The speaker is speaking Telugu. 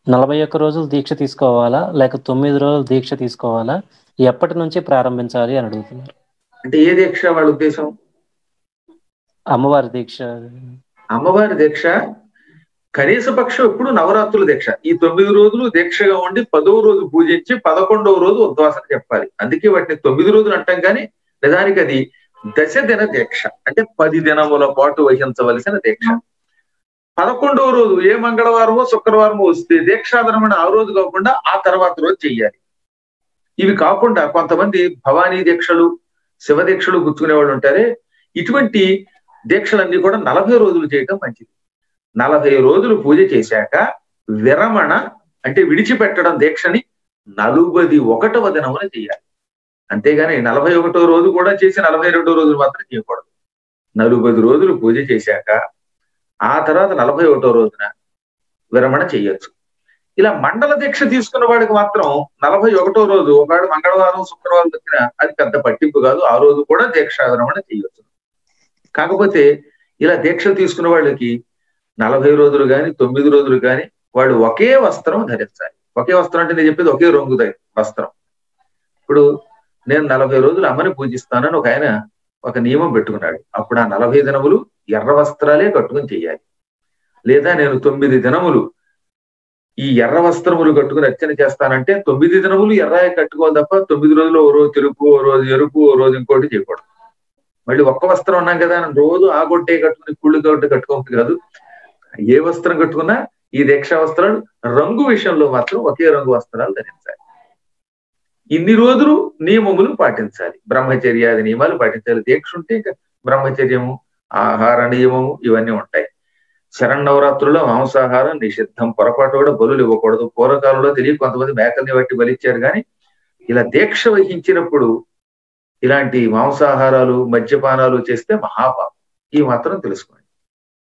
నలభై ఒక్క రోజులు దీక్ష తీసుకోవాలా లేక తొమ్మిది రోజులు దీక్ష తీసుకోవాలా ఎప్పటి నుంచి ప్రారంభించాలి అని అడుగుతున్నారు అంటే ఏ దీక్ష వాళ్ళ ఉద్దేశం అమ్మవారి దీక్ష అమ్మవారి దీక్ష కనీస పక్షం ఎప్పుడు నవరాత్రుల దీక్ష ఈ తొమ్మిది రోజులు దీక్షగా ఉండి పదవ రోజు పూజించి పదకొండవ రోజు ఉద్వాసన చెప్పాలి అందుకే వాటిని తొమ్మిది రోజులు అంటాం కానీ నిజానికి అది దశ దిన దీక్ష అంటే పది దినముల పాటు వహించవలసిన దీక్ష పదకొండవ రోజు ఏ మంగళవారమో శుక్రవారమో వస్తే దీక్షాధనమైన ఆ రోజు కాకుండా ఆ తర్వాత రోజు చెయ్యాలి ఇవి కాకుండా కొంతమంది భవానీ దీక్షలు శివ దీక్షలు గుర్తుకునే వాళ్ళు ఉంటారే ఇటువంటి దీక్షలన్నీ కూడా నలభై రోజులు చేయటం మంచిది నలభై రోజులు పూజ చేశాక విరమణ అంటే విడిచిపెట్టడం దీక్షని నలుబది ఒకటవ దినమున చేయాలి అంతేగాని నలభై ఒకటో రోజు కూడా చేసి నలభై రెండో రోజులు మాత్రం చేయకూడదు నలుబది రోజులు పూజ చేశాక ఆ తర్వాత నలభై ఒకటో రోజున విరమణ చేయొచ్చు ఇలా మండల దీక్ష తీసుకున్న వాడికి మాత్రం నలభై ఒకటో రోజు ఒకవేళ మంగళవారం శుక్రవారం వచ్చిన అది పెద్ద పట్టింపు కాదు ఆ రోజు కూడా దీక్ష విరమణ చేయొచ్చు కాకపోతే ఇలా దీక్ష తీసుకున్న వాళ్ళకి నలభై రోజులు కానీ తొమ్మిది రోజులు కానీ వాళ్ళు ఒకే వస్త్రం ధరించాలి ఒకే వస్త్రం అంటే నేను చెప్పేది ఒకే రంగు వస్త్రం ఇప్పుడు నేను నలభై రోజులు అమ్మని పూజిస్తానని ఒక ఆయన ఒక నియమం పెట్టుకున్నాడు అప్పుడు ఆ నలభై దినములు ఎర్ర వస్త్రాలే కట్టుకుని చెయ్యాలి లేదా నేను తొమ్మిది దినములు ఈ ఎర్ర వస్త్రములు కట్టుకుని అర్చన చేస్తానంటే తొమ్మిది దినములు ఎర్ర కట్టుకోవాలి తప్ప తొమ్మిది రోజులు ఓ రోజు తెలుపు ఓ రోజు ఎరుపు ఓ రోజు ఇంకోటి చేయకూడదు మళ్ళీ ఒక్క వస్త్రం ఉన్నాం కదా అని రోజు ఆ గొట్టే కట్టుకుని కుళ్ళు గొట్టే కట్టుకోవాలి కాదు ఏ వస్త్రం కట్టుకున్నా ఈ దీక్షా వస్త్రాలు రంగు విషయంలో మాత్రం ఒకే రంగు వస్త్రాలు ధరించాలి ఇన్ని రోజులు నియమములు పాటించాలి బ్రహ్మచర్యాది నియమాలు పాటించాలి దీక్ష ఉంటే ఇంకా బ్రహ్మచర్యము ఆహార నియమము ఇవన్నీ ఉంటాయి శరణవరాత్రుల్లో మాంసాహారం నిషిద్ధం పొరపాటు కూడా బలులు ఇవ్వకూడదు పూర్వకాలంలో తెలియ కొంతమంది మేకల్ని బట్టి బలిచ్చారు కానీ ఇలా దీక్ష వహించినప్పుడు ఇలాంటి మాంసాహారాలు మద్యపానాలు చేస్తే మహాపాపం ఈ మాత్రం తెలుసుకోండి